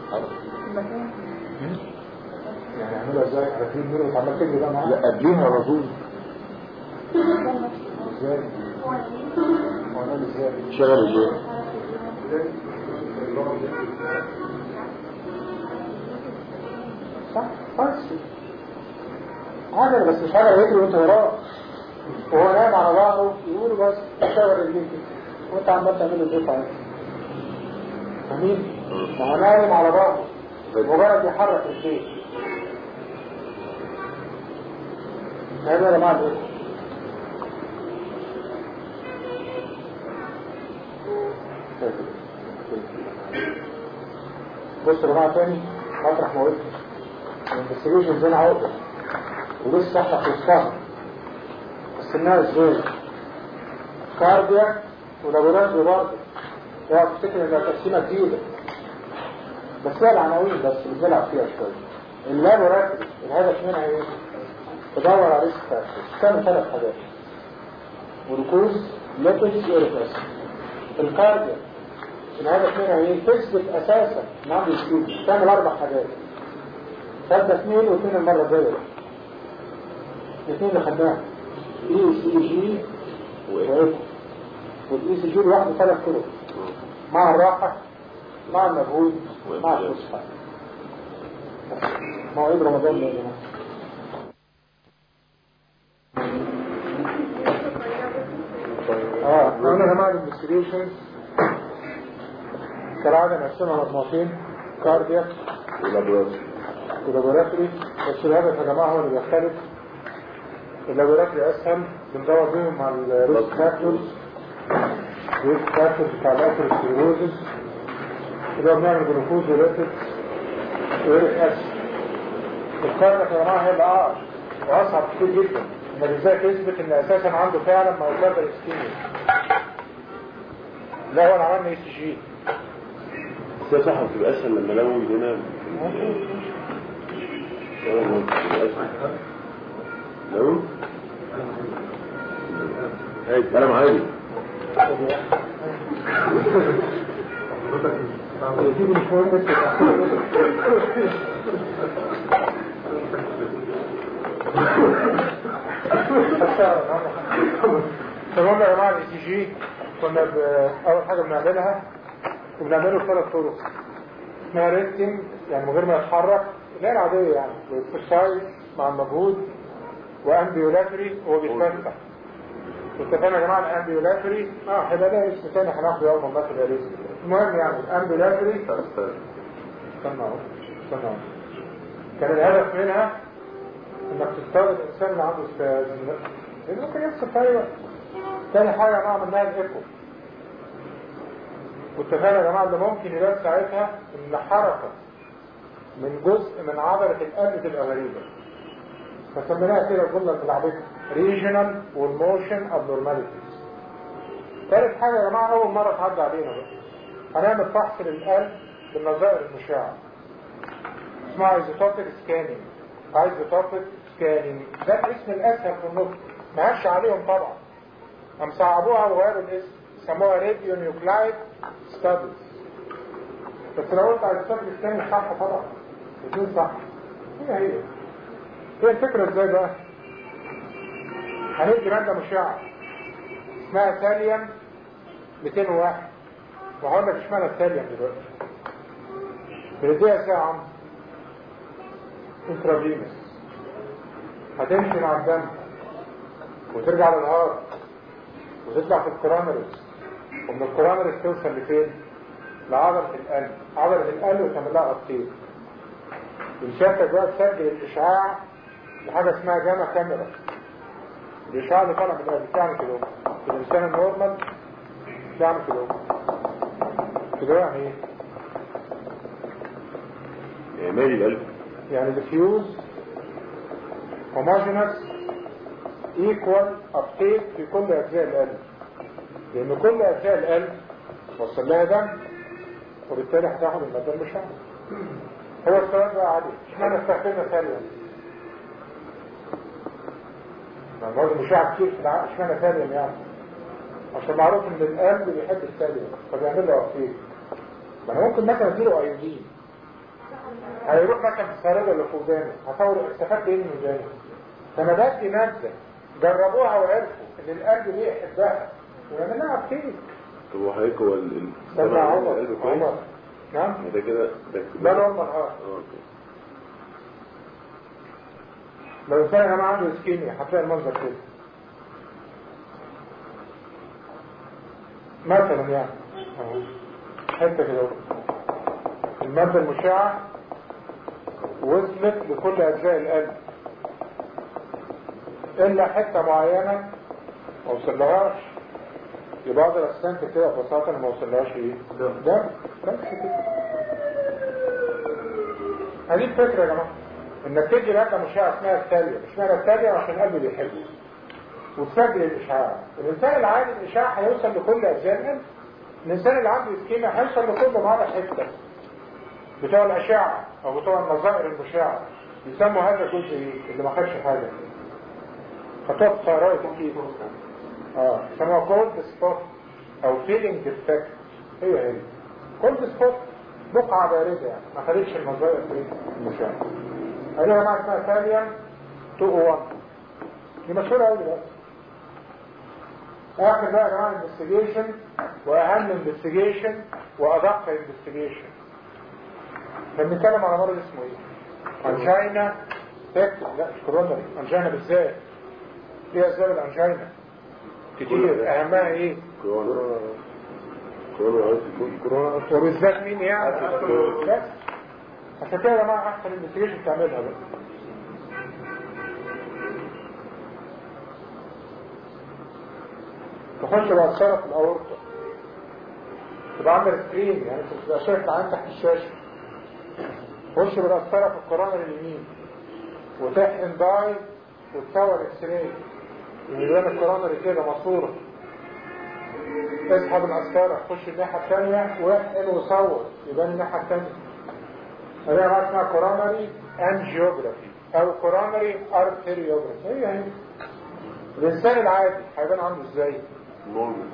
يعني اعملها ازاي على كريم نور وتعمل تجري بقى معاها لا قبليها على طول ازاي هو انا ازاي شغل ازاي صح بس عجل بس مش حاجة يجري وانت وراه وهو نايم على ظهره يقول بس اشتغل رجليك كده وانت عمال تعمل له دفعة فاهمين؟ ما هو نايم على ظهره مجرد يحرك الشيء هذا يا جماعة الايه؟ بص يا جماعة تاني مطرح ما وقفت الانفستيجيشن زي عقدة ولسه احنا في وسطها قسمناها ازاي؟ كاردياك ولابوراتوري برضه يا افتكر ان تقسيمه جديده بس هي العناوين بس اللي بنلعب فيها شويه اللابوراتوري الهدف منها ايه؟ تدور على ريسك فاكتورز تعمل ثلاث حاجات جلوكوز ليبيدز ايريتاس الكاردياك الهدف منها ايه؟ تثبت اساسا ان عنده سكوب تعمل اربع حاجات ثلاثة اثنين واثنين المرة الجاية الاثنين اللي خدناها اي سي جي وايكو والاي سي جي لوحده ثلاث طرق مع الراحة مع المجهود مع الفسحة مواعيد رمضان يا جماعة اه انا يا جماعة الانفستيجيشن كالعادة نقسمها مجموعتين كاردياك ولابوراتوري ولابوراتوري بس الهدف يا جماعة هو اللي بيختلف اللابوراتوري اسهل بندور بيهم على الريسك فاكتورز الريسك فاكتورز بتاع الاثيروسكليروزز اللي هو بنعمل جلوكوز وليبيد ويوريك اسيد الكارنك يا جماعة هي الأعرض وأصعب كتير جدا إنك إزاي تثبت إن أساسا عنده فعلا مايوكاردال اسكيميا لا هو أنا عملنا اي سي جي بس هي صح بتبقى اسهل لما لون هنا لون هاي كلام عادي تيجي مش مهم بس تمام يا جماعه الاي سي جي كنا ب- اول حاجه بنعملها وبنعمله بثلاث طرق اسمها ريستنج يعني من غير ما يتحرك اللي هي العاديه يعني واكسرسايز مع المجهود وامبيولاتري وهو بيتفتح واتفقنا يا جماعه الامبيولاتري اه هيبقى ده اسم تاني هناخده اول ما نبقى ريسك المهم يعني الامبيولاتري استنى اهو استنى اهو كان الهدف منها انك تستخدم الانسان اللي عنده استاذ لانه ممكن يحصل في اي وقت تاني حاجه يا جماعه عملناها الايكو واتفقنا يا جماعه اللي ممكن يبان ساعتها ان حركه من جزء من عضله القلب تبقى غريبه فسميناها كده الجمله الملعبكه ريجنال والموشن ابنورماليتيز ثالث حاجه يا جماعه اول مره تعدي علينا بقى هنعمل فحص للقلب بالنظائر المشعه اسمها ايزوتوبيك سكاننج ايزوتوبيك سكاننج ده الاسم الاسهل في النطق ما هش عليهم طبعا هم صعبوها وغيروا الاسم سموها راديو نيوكلايد ستاديز بس لو قلت ايزوتوبيك سكاننج صح طبعا الاثنين صح هي هي هي الفكره ازاي بقى هندي ماده مشعه اسمها ثاليوم 201 وهقول لك اشمعنى الثاليوم دلوقتي بنديها ساعه انترافينوس هتمشي مع الدم وترجع للهارت وتطلع في الكورونريز ومن الكورونريز توصل لفين؟ لعضلة القلب عضلة القلب وتعمل لها ابتيك الشبكة بقى تسجل الإشعاع لحاجة اسمها جاما كاميرا الإشعاع اللي طالع من القلب بتعمل كده في الإنسان النورمال بتعمل كده كده يعني ايه؟ يعني مالي القلب يعني diffuse homogeneous equal uptake في كل أجزاء القلب لأن كل أجزاء القلب وصل لها دم وبالتالي هتاخد المادة المشعة هو السؤال بقى عادي اشمعنى استخدمنا ثانية ما برضه مشاع كتير في العقل اشمعنى ثانية يعني عشان معروف ان القلب بيحب الثانية فبيعمل له أبتيك ما انا ممكن مثلا اديله ايودين هيروح مثلا في السرير اللي فوق دانه هطور استفدت ايه من ودانه فانا بدي ماده جربوها وعرفوا ان القلب ليه يحبها ويعمل لها ابتيك طب وحضرتك هو ال ال- استنى طبعاً عمر القلب كويس عمر نعم ما ده كده ده ده نورمال اه اه اوكي لو الانسان يا جماعه عنده اسكيميا هتلاقي المنظر كده مثلا يعني اهو حته كده اهو. الماده المشعه وصلت لكل اجزاء القلب الا حته معينه ما وصلهاش يبقى اقدر استنتج كده ببساطه ان ما وصلهاش ايه؟ ده بس كده هذه الفكره يا جماعه انك تدي ماده مشعه اسمها التاليه مش معنى التاليه عشان القلب بيحبه وتسجل الاشعاع الانسان العادي الاشعاع هيوصل لكل اجزاء القلب الانسان اللي عنده اسكيميا هيوصل لكل ما عدا حته بتوع الاشعه او بتوع النظائر المشعه يسموا هذا الجزء ايه اللي ما خدش حاجه خطوات ثيرويد اكيد اه يسموها كولد سبوت او فيلينج ديفكت هي هي كولد سبوت بقعه بارده يعني ما خدتش النظائر دي المشعه قالوا يا جماعه اسمها ثانيا 201 دي مشهوره قوي دلوقتي اخر بقى يا جماعه انفستيجيشن واهم انفستيجيشن وادق انفستيجيشن بنتكلم على مرض اسمه ايه؟ انجينا تكتب لا مش كورونري انجينا بالذات ايه اسباب الانجينا؟ كتير اهمها ايه؟ كورونا كورونا عايز يكون كورونا وبالذات مين يعني؟ بس عشان كده يا جماعه احسن انفستيجيشن تعملها بقى تخش بقى الشرف الاورطه تبقى عامل سكرين يعني انت بتبقى شايف العين تحت الشاشه خش بالقسطره في القرآن اليمين وتحقن داي وتصور اكس راي يبان القرآن كده ماسوره اسحب القسطره خش الناحيه الثانيه واحقن وصور يبان الناحيه الثانيه هذه بقى اسمها كوروناري انجيوجرافي او كوروناري ارتريوجرافي هي هي الانسان العادي هيبان عنده ازاي؟ نورمال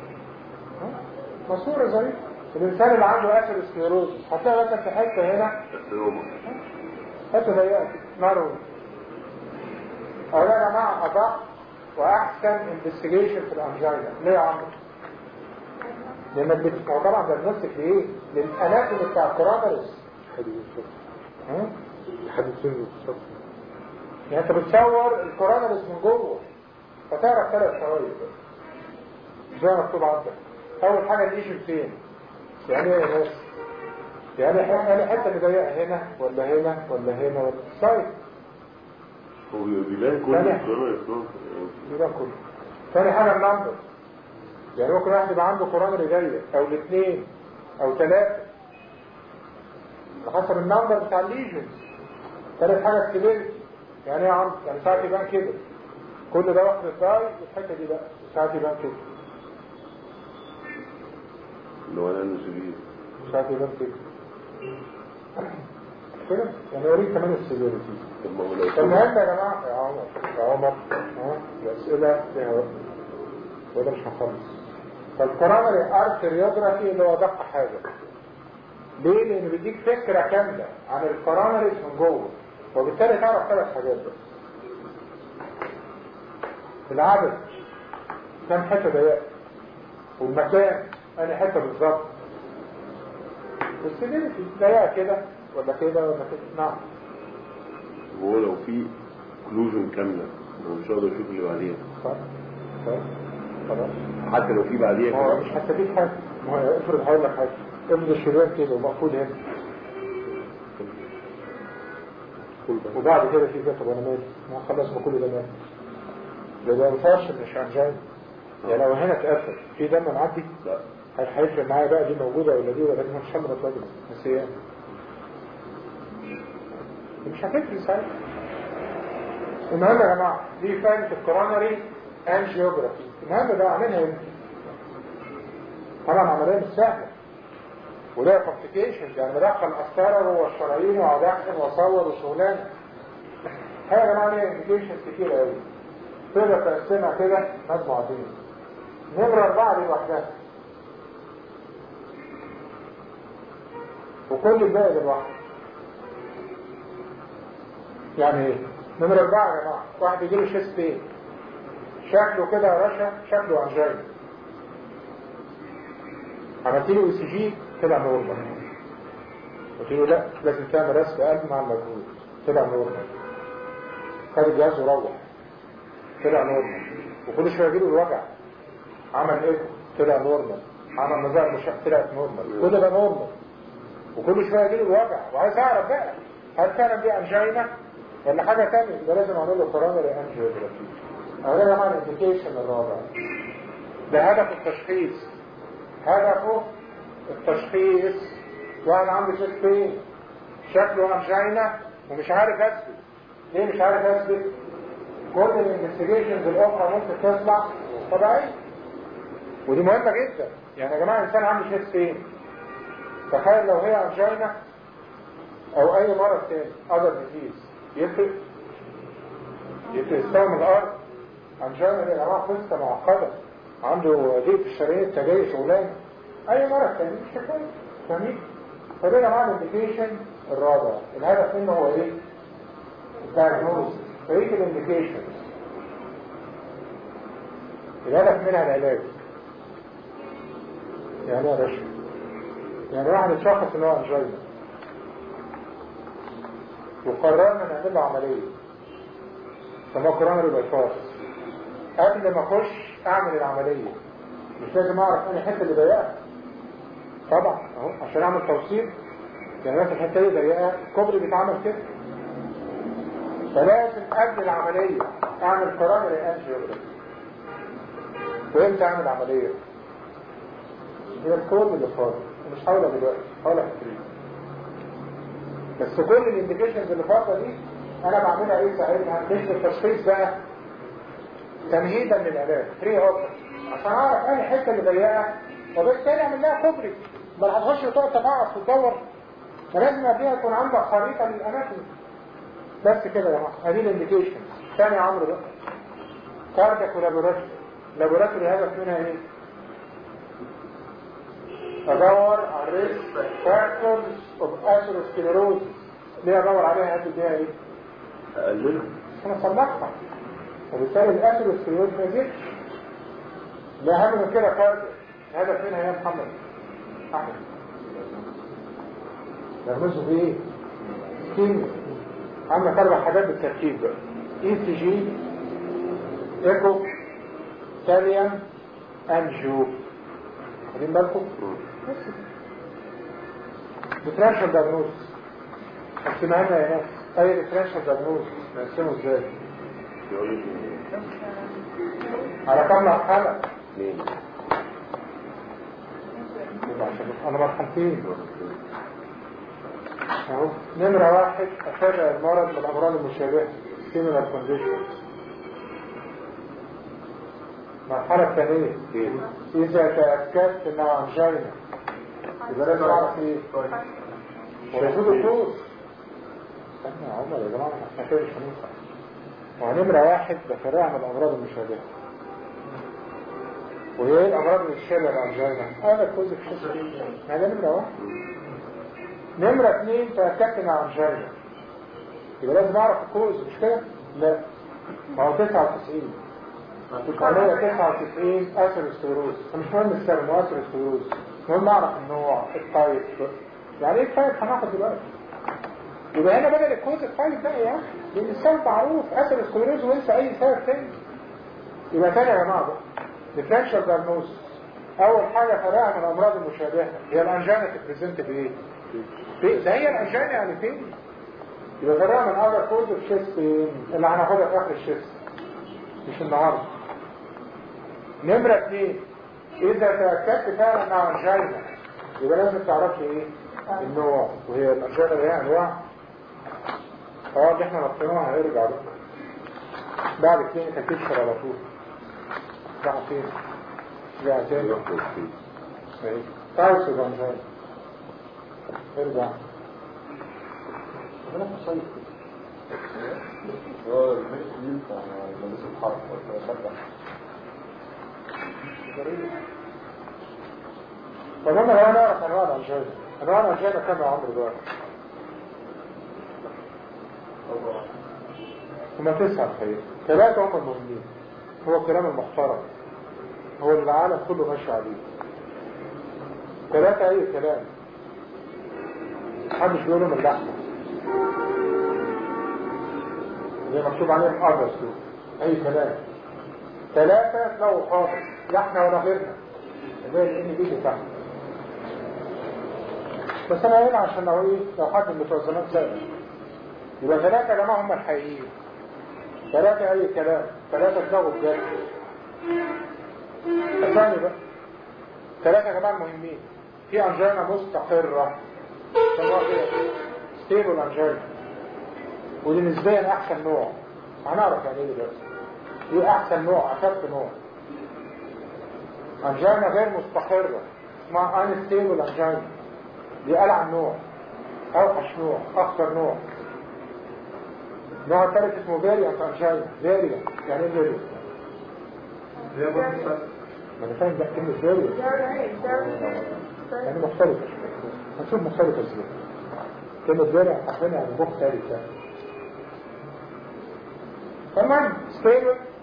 ماسوره زي الانسان اللي عنده اثر سكليروز هتلاقي مثلا في حته هنا السيروما حته ضيقه كده نارو او يا جماعه ادق واحسن انفستيجيشن في الانجينا ليه يا عمرو؟ لانك بتبقى طبعا دايجنوستيك لايه؟ للاناتومي بتاع الكوروناريس ها؟ حد سنه بالظبط يعني انت بتصور الكوروناريس من جوه فتعرف ثلاث فوائد زي ما مكتوب عندك اول حاجه الليجن فين يعني ايه يا ناس يعني يعني حته اللي ضيقه هنا ولا هنا ولا هنا ولا سايد هو بيبان كل لا. كورونا يكون يبقى كله ثاني حاجه النمبر يعني ممكن واحد يبقى عنده كورونري ضيق او الاثنين او ثلاثه حسب النمبر بتاع الليجن ثالث حاجه السيفيريتي يعني ايه يا عم يعني ساعات يبان كده كل ده واخد الداي والحته دي بقى ساعات يبان كده اللي هو لانه شديد ساعات يبان كده كده يعني اوريك كمان السيفيريتي طب ما هو لو المهم يا جماعة يا عمر يا عمر ها الأسئلة فيها وقت وده مش هنخلص فالكورونري ارتريوجرافي اللي هو دق حاجة ليه؟ لأنه بيديك فكرة كاملة عن الكورونري من جوه وبالتالي تعرف ثلاث حاجات بس العدد كم حتة ضيقة والمكان أنا حتة بالظبط والسيفيريتي ضيقة كده ولا كده ولا كده نعم هو لو في كلوجن كاملة هو مش هقدر اشوف اللي بعديها صح صح خلاص حتى لو في بعديها ما هو كمان مش هستفيد حاجه ما هو افرض هقول لك حاجه افرض الشريان كده ومقفول هنا وبعد كده في كده طب انا مالي ما خلاص ما كل ده مات ده ده مفرش مش انجين يعني لو هنا اتقفل في دم معدي لا هل هيفرق معايا بقى دي موجوده ولا دي ولا دي مش حمرا اتوجد نسيان مش هتفرق ساعتها المهم يا جماعه دي فايده الكورونري انجيوجرافي المهم ده اعملها امتى طبعا عمليه مش سهله وده كومبليكيشنز يعني بدخل قسطره جوه الشرايين واقعد احقن واصور وشغلانه هي يا جماعه ليها انديكيشنز كتير قوي تقدر تقسمها كده مجموعتين نمره اربعه دي لوحدها وكل الباقي ده لوحده يعني ايه نمرة اربعة يا جماعة واحد يجي له شيست بين شكله كده يا باشا شكله انجينا عملت له اي سي جي طلع نورمال قلت له لا لازم تعمل رسم قلب مع المجهود طلع نورمال خد الجهاز وروح طلع نورمال وكل شويه يجيله الوجع عمل ايه طلع نورمال عمل نظام مش طلعت نورمال كل ده نورمال وكل شويه يجيله الوجع وعايز اعرف بقى هل فعلا دي انجينا ولا حاجه ثانيه يبقى لازم اعمل له كورونري انجيوجرافي هذا يا جماعه الانديكيشن الرابع ده هدف التشخيص هدفه التشخيص واحد عنده شيست بين شكله انجينا ومش عارف اثبت ليه مش عارف اثبت كل الانفستيجيشنز الاخرى ممكن تطلع طبيعيه ودي مهمه جدا يعني يا جماعه انسان عنده شيست بين تخيل لو هي انجينا او اي مرض تاني اذر ديزيز يفرق يفرق يستوي من الارض انجينا دي يا جماعه قصه معقده عنده ضيق في الشرايين التجاري شغلانه اي مرض تاني مش كفايه فاهمين فده يا جماعه الانديكيشن الرابع الهدف منه هو ايه؟ الدايجنوز بقيه الانديكيشن الهدف منها العلاج يعني ايه يا باشا يعني واحد اتشخص ان هو انجينا وقررنا نعمل له عمليه سموها كورونري باي باس قبل ما اخش اعمل العمليه مش لازم اعرف انا الحته اللي ضيقه طبعا اهو عشان اعمل توصيل يعني مثلا الحته دي ضيقه الكوبري بيتعمل كده فلازم قبل العمليه اعمل كورونري انجيوجرافي وامتى اعمل عمليه هي الكود اللي فاضل مش هقولها دلوقتي هقولها في التريد بس كل الانديكيشنز اللي فاضله دي انا بعملها ايه ساعتها مش التشخيص بقى تمهيدا للعلاج فري اوبر عشان اعرف انا الحته اللي ضيقه وبالتالي اعمل لها كوبري ما هتخش وتقعد تفعص وتدور فلازم قبلها يكون عندك خريطه للاماكن بس كده يا جماعه ادي الانديكيشن ثاني عمرو بقى كاردياك ولابوراتوري لابوراتوري هدف منها ايه؟ ادور على الريسك فاكتورز اوف اثيروسكليروز ليه ادور عليها قد بيها ايه؟ اقللها عشان اصلحها وبالتالي الاثيروسكليروز ما يزيدش ده اهم من كده فرق الهدف منها يا محمد احمد نرمزه بايه؟ كيمياء عندك اربع حاجات بالترتيب بقى اي سي جي ايكو كاليوم انجيو واخدين بالكم؟ ديفرنشال دايجنوز قسمها لنا يا ناس اي ديفرنشال دايجنوز نقسمه ازاي؟ يقول لك على كم مرحله؟ اثنين يبقى عشان انا مرحلتين اهو نمرة واحد افرق المرض من الامراض المشابهة similar conditions المرحلة الثانية إذا تأكدت إنها أنجينا يبقى لازم أعرف إيه؟ ورسول الطوس استنى يا عمر يا جماعة احنا كده مش هننفع ونمرة واحد بفرقها من الأمراض المشابهة وهي ايه الأمراض المشابهة للأنجينا؟ هذا كوز في شخص هذا نمرة واحد نمرة اثنين تأكدت إنها أنجينا يبقى لازم أعرف الكوز مش كده؟ لا ما هو 99 القضية 99 اثيروسكليروز مش مهم السبب هو اثيروسكليروز المهم اعرف النوع التايب يعني ايه التايب هناخد دلوقتي يبقى هنا بدل الكوز التايب بقى يا اخي لان السبب معروف اثيروسكليروز وانسى اي سبب تاني يبقى تاني يا جماعه بقى ديفرنشال دايجنوز اول حاجه فرقها من الامراض المشابهه هي الانجينا تبريزنت بايه؟ في- ده هي الانجينا يعني فين؟ يبقى فرقها من اذر كوز اوف شيست اللي هناخدها في اخر الشيست مش النهارده نمرة اثنين إذا تأكدت فعلا إنها أنجينا يبقى لازم تعرفي إيه؟ النوع وهي الأنجينا اللي هي أنواع اه اللي احنا نطيناها هيرجع بقى بعد كلينيكال بيكتشر على طول راح فين؟ رجع تاني يخرج فيه ايه تايبس اوف انجينا ارجع ربنا يصيف هو الميكس دي بتاع مدرسة الحرب ولا طب انا لو نعرف انواع الانجينا انواع الانجينا كام يا عمرو دلوقتي؟ هما تسعة الحقيقة ثلاثة هم المهمين هو الكلام المحترم هو اللي العالم كله ماشي عليه ثلاثة أي كلام محدش بيقولهم اللحمة زي مكتوب عليهم أربس دول أي كلام ثلاثة تلاقوا حاضر لا احنا ولا غيرنا زي الان بي بتاعنا بس انا هنا عشان لو ايه لو حد من بتوع زمان سأل يبقى ثلاثة يا جماعة هم الحقيقيين ثلاثة أي كلام ثلاثة تلاقوا بجد الثاني بقى ثلاثة يا جماعة المهمين في أنجينا مستقرة سموها كده ستيبل أنجينا ودي نسبيا أحسن نوع هنعرف يعني إيه دلوقتي دي أحسن نوع أخف نوع أنجينا غير مستقرة اسمها أنستيبل أنجينا دي ألعن نوع أوحش نوع أخطر نوع النوع الثالث اسمه فيريانت أنجينا فيريانت يعني إيه فيريانت؟ ما أنا فاهم ده كلمة فيريانت يعني مختلفة شوية هنشوف مختلفة ازاي كلمة فيريانت حرفيا يعني مختلفة فالمهم ستيبل